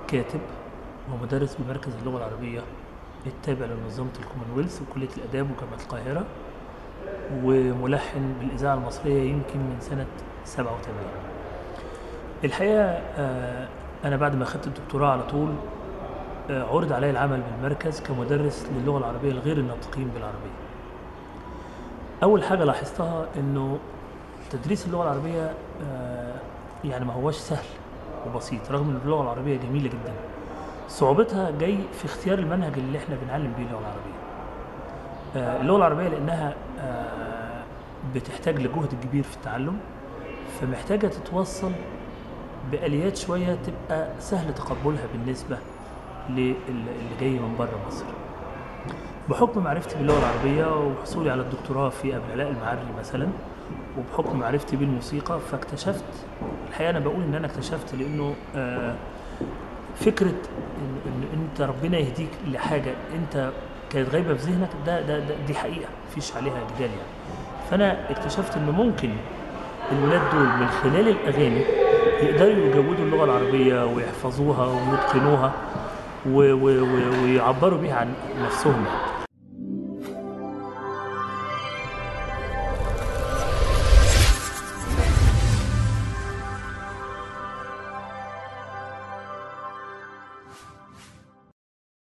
كاتب ومدرس بمركز اللغة العربية التابع لمنظمة الكومنولث وكلية الآداب وجامعة القاهرة وملحن بالإذاعة المصرية يمكن من سنة 87 الحقيقة آه، أنا بعد ما أخدت الدكتوراه على طول آه، عرض علي العمل بالمركز كمدرس للغة العربية لغير الناطقين بالعربية أول حاجة لاحظتها إنه تدريس اللغة العربية آه، يعني ما هوش سهل وبسيط رغم ان اللغة العربية جميلة جدا صعوبتها جاي في اختيار المنهج اللي احنا بنعلم بيه اللغة العربية آه، اللغة العربية لأنها آه، بتحتاج لجهد كبير في التعلم فمحتاجة تتوصل بآليات شوية تبقى سهل تقبلها بالنسبة للي جاي من بره مصر بحكم معرفتي باللغة العربية وحصولي على الدكتوراه في أبو العلاء المعري مثلا وبحكم معرفتي بالموسيقى فاكتشفت الحقيقة أنا بقول إن أنا اكتشفت لأنه آه، فكرة إن, إن أنت ربنا يهديك لحاجة أنت كانت غايبة في ذهنك ده, ده, ده دي حقيقة مفيش عليها جدال يعني فأنا اكتشفت إن ممكن الولاد دول من خلال الأغاني يقدروا يجودوا اللغة العربية ويحفظوها ويتقنوها و- و- و- ويعبروا بيها عن نفسهم